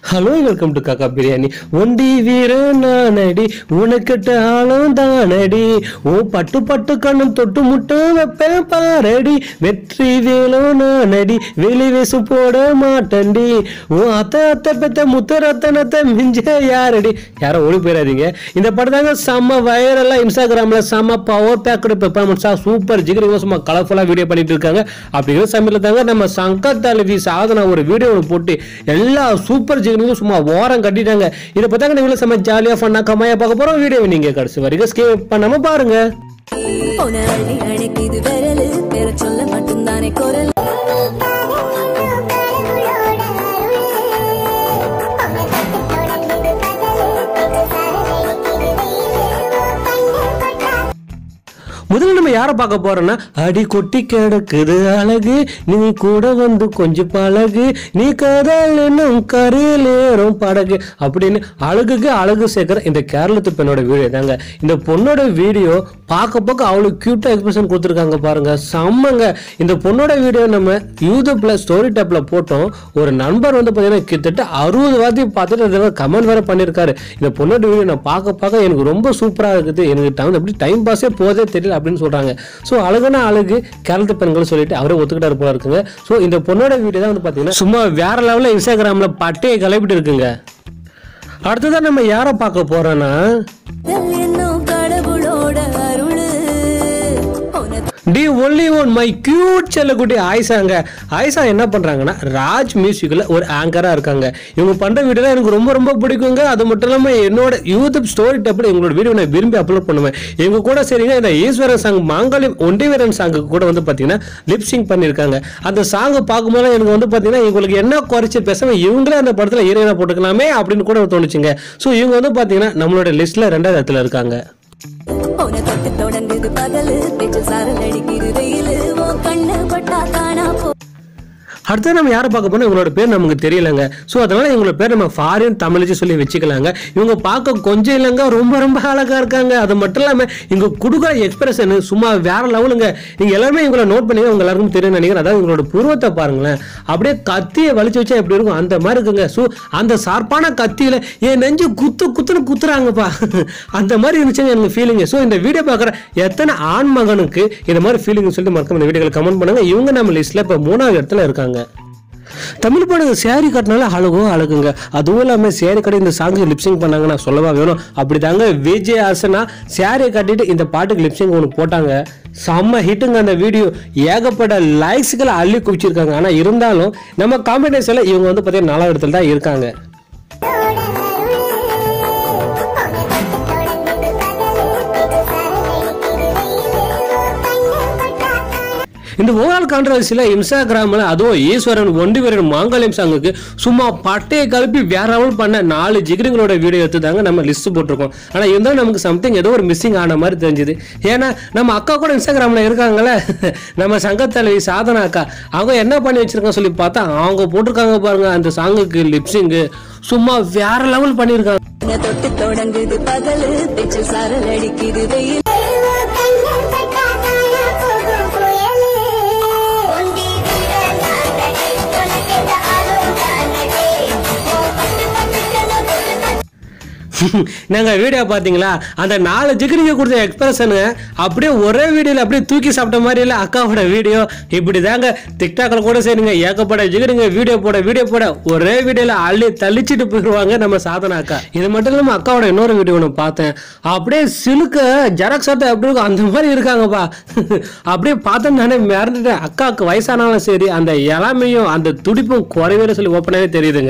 Hello welcome to காக்கா பிரியாணி ஒண்டி வீர நானடி உனக்கிட்ட ஆளும் தானடி ஓ பட்டு பட்டு கண்ணும் தொட்டு முட்டும் வைப்பேன் பாரடி வெற்றி வேலும் நானடி வெளி வேசு போட மாட்டண்டி ஓ அத்தை அத்தை பெத்த முத்த ரத்தனத்தை மிஞ்ச யாரடி யாரும் ஓடி போயிடாதீங்க இந்த படம் தாங்க செம்ம வைரலா இன்ஸ்டாகிராம்ல செம்ம பவர் பேக்கடு பெர்ஃபார்மன்ஸா சூப்பர் ஜிகர் சும்மா கலர்ஃபுல்லா வீடியோ பண்ணிட்டு இருக்காங்க அப்படிங்கிற சமயத்தில் தாங்க நம்ம சங்கர் தலைவி சாதனா ஒரு வீடியோ ஒன்று போட்டு எல்லா சூப்பர் ஜிகரும் சும்மா ஓரம் கட்டிட்டாங்க இதை பார்த்தாங்க நீங்களும் செம்ம ஜாலியாக ஃபன்னாக கம்மாயா பார்க்க போகிறோம் வீடியோ நீங்க கடைசி வரைக்கும் ஸ்கிப் பண்ணாம பாருங்க உன அள்ளி அணைக்குது விரலு பேர சொல்ல மட்டும்தானே குரல் முதல்ல நம்ம யாரை பார்க்க போறோம்னா அடி கொட்டி கிடக்குது அழகு நீ கூட வந்து கொஞ்சம் பழகு நீ காதல் என்னும் கரையில் ஏறும் படகு அப்படின்னு அழகுக்கு அழகு சேர்க்கிற இந்த கேரளத்து பெண்ணோட வீடியோ தாங்க இந்த பொண்ணோட வீடியோ பார்க்க பார்க்க அவ்வளோ க்யூட்டாக எக்ஸ்பிரஷன் கொடுத்துருக்காங்க பாருங்க செம்மங்க இந்த பொண்ணோட வீடியோ நம்ம யூடியூப்ல ஸ்டோரி டேப்ல போட்டோம் ஒரு நண்பர் வந்து பார்த்தீங்கன்னா கிட்டத்தட்ட அறுபது வார்த்தையும் பார்த்துட்டு அதில் கமெண்ட் வேற பண்ணியிருக்காரு இந்த பொண்ணோட வீடியோ நான் பார்க்க பார்க்க எனக்கு ரொம்ப சூப்பராக இருக்குது எனக்கு டைம் அப்படி டைம் பாஸே போதே தெரியல அப்படின்னு சொல்றாங்க ஸோ அழகான அழகு கேரளத்து பெண்கள் சொல்லிட்டு அவரே ஒத்துக்கிட்டாரு போல இருக்குங்க ஸோ இந்த பொண்ணோட வீடியோ தான் வந்து பார்த்தீங்கன்னா சும்மா வேற லெவலில் இன்ஸ்டாகிராமில் பட்டையை கிளப்பிட்டு இருக்குங்க அடுத்ததான் நம்ம யாரை பார்க்க போறோம்னா என்னும் கடவுளோட அருளு உன டி ஒன்லி ஒன் மை கியூட் செல்லக்குட்டி ஆயிஷாங்க ஆயிஷா என்ன பண்றாங்கன்னா ராஜ் மியூசிக்கில் ஒரு ஆங்கரா இருக்காங்க இவங்க பண்ற வீடியோ எனக்கு ரொம்ப ரொம்ப பிடிக்குங்க அது மட்டும் இல்லாம என்னோட யூடியூப் ஸ்டோரி டப்பில் எங்களோட வீடியோ நான் விரும்பி அப்லோட் பண்ணுவேன் இவங்க கூட சரிங்க இந்த ஈஸ்வரன் சாங் மாங்காளி ஒண்டிவீரன் சாங்குக்கு கூட வந்து பார்த்தீங்கன்னா லிப்சிங் பண்ணியிருக்காங்க அந்த சாங்கை பார்க்கும்போது எனக்கு வந்து பார்த்தீங்கன்னா இவங்களுக்கு என்ன குறைச்சி பேசாம இவங்களே அந்த படத்தில் ஹீரோயினா போட்டுக்கலாமே அப்படின்னு கூட தோணுச்சுங்க ஸோ இவங்க வந்து பார்த்தீங்கன்னா நம்மளோட லிஸ்ட்ல ரெண்டாவது இடத்துல இருக்காங்க உன தொட்டு தொடங்குது பகலு பேச்சு சாரல் அடிக்குது வெயிலு உன் கண்ணு பட்டா காணா போ அடுத்து நம்ம யாரை பார்க்க போனால் இவங்களோட பேர் நமக்கு தெரியலங்க ஸோ அதனால இவங்களோட பேர் நம்ம ஃபாரின் தமிழிச்சு சொல்லி வச்சுக்கலாங்க இவங்க பார்க்க கொஞ்சம் இல்லைங்க ரொம்ப ரொம்ப அழகா இருக்காங்க அது மட்டும் இல்லாமல் இவங்க கொடுக்குற எக்ஸ்பிரஷன் சும்மா வேற லெவலுங்க நீங்க எல்லாருமே இவங்கள நோட் பண்ணி உங்க எல்லாருக்கும் தெரியும் நினைக்கிறேன் அதாவது இவங்களோட புருவத்தை பாருங்களேன் அப்படியே கத்தியை வலிச்சு வச்சா எப்படி இருக்கும் அந்த மாதிரி இருக்குங்க ஸோ அந்த சார்பான கத்தியில என் நெஞ்சு குத்து குத்துன்னு குத்துறாங்கப்பா அந்த மாதிரி இருந்துச்சுங்க எனக்கு ஃபீலிங் ஸோ இந்த வீடியோ பார்க்குற எத்தனை ஆண் மகனுக்கு இந்த மாதிரி ஃபீலிங் சொல்லிட்டு மறக்காம இந்த வீடியோவில் கமெண்ட் பண்ணுங்க இவங்க நம்ம லிஸ்ட்ல இப்போ மூணாவது இடத்துல இருக்காங்க தமிழ் பாடுங்க சேரீ கட்டினால அழகோ அழகுங்க அதுவும் இல்லாமல் சேரீ கட்டி இந்த சாங்கு லிப்சிங் பண்ணாங்க நான் சொல்லவா வேணும் அப்படி தாங்க விஜய் ஹாசனா சேரீ கட்டிட்டு இந்த பாட்டுக்கு லிப்சிங் ஒன்று போட்டாங்க செம்ம ஹிட்டுங்க அந்த வீடியோ ஏகப்பட்ட லைக்ஸ்களை அள்ளி குவிச்சிருக்காங்க ஆனால் இருந்தாலும் நம்ம காம்பினேஷனில் இவங்க வந்து பார்த்தீங்கன்னா நாலாவது இடத்துல தான் இருக்காங்க இந்த ஓவரால் கான்ட்ரவர்சியில் இன்ஸ்டாகிராமில் அதுவும் ஈஸ்வரன் ஒண்டி வீரன் மாங்கல்யம் சாங்குக்கு சும்மா பட்டையை கலப்பி வேற லெவல் பண்ண நாலு ஜிகிரிங்களோட வீடியோ எடுத்து தாங்க நம்ம லிஸ்ட் போட்டிருக்கோம் ஆனால் இருந்தாலும் நமக்கு சம்திங் ஏதோ ஒரு மிஸ்ஸிங் ஆன மாதிரி தெரிஞ்சுது ஏன்னா நம்ம அக்கா கூட இன்ஸ்டாகிராமில் இருக்காங்கல்ல நம்ம சங்கத்தலைவி சாதனா அக்கா அவங்க என்ன பண்ணி வச்சிருக்காங்க சொல்லி பார்த்தா அவங்க போட்டிருக்காங்க பாருங்க அந்த சாங்குக்கு லிப்ஸிங்கு சும்மா வேற லெவல் பண்ணியிருக்காங்க உன தொட்டு தொடங்குது பகலு பேச்சு சாரல் அடிக்குது வெயில் நாங்க வீடியோ பாத்தீங்களா அந்த நாலு ஜிகிரிங்க கொடுத்த எக்ஸ்பிரஷனு அப்படியே ஒரே வீடியோல அப்படியே தூக்கி சாப்பிட்ட மாதிரி இல்லை அக்காவோட வீடியோ இப்படி தாங்க டிக்டாக்ல கூட சரிங்க ஏகப்பட்ட ஜிகிரிங்க வீடியோ போட வீடியோ போட ஒரே வீடியோல அள்ளி தள்ளிச்சிட்டு போயிடுவாங்க நம்ம சாதனா அக்கா இது மட்டும் இல்லாம அக்காவோட இன்னொரு வீடியோ ஒன்று பார்த்தேன் அப்படியே சிலுக்க ஜெராக்ஸ் ஆட்ட எப்படி இருக்கும் அந்த மாதிரி இருக்காங்கப்பா அப்படியே பார்த்தேன் நானே மறந்துட்டேன் அக்காவுக்கு வயசானாலும் சரி அந்த இளமையும் அந்த துடிப்பும் குறைவே சொல்லி ஓப்பனாவே தெரியுதுங்க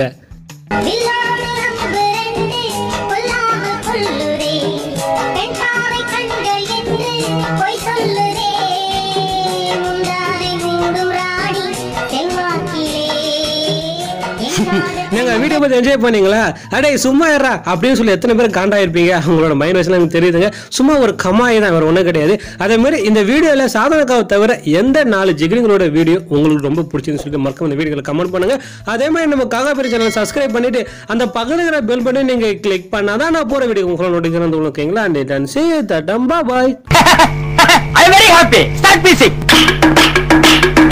நீங்க வீடியோ பார்த்து என்ஜாய் பண்ணீங்களா அடே சும்மா இருறா அப்படின்னு சொல்லி எத்தனை பேர் காண்டாயிருப்பீங்க அவங்களோட மைண்ட் வாய்ஸ்லாம் எனக்கு தெரியுதுங்க சும்மா ஒரு கமாய் தான் வேறு ஒன்றும் கிடையாது அதே மாதிரி இந்த வீடியோவில் சாதனக்காவை தவிர எந்த நாலு ஜிகிரிங்களோட வீடியோ உங்களுக்கு ரொம்ப பிடிச்சிருந்து சொல்லிட்டு மறக்காம இந்த வீடியோவில் கமெண்ட் பண்ணுங்க அதே மாதிரி நம்ம காகாபெரி சேனல் சப்ஸ்கிரைப் பண்ணிட்டு அந்த பக்கத்துல பெல் பண்ணி நீங்க கிளிக் பண்ணாதான் நான் போற வீடியோ உங்களோட நோட்டிஃபிகேஷன் ஓகேங்களா அண்ட் டன் சே தடம் பாய் I'm very happy. Start music.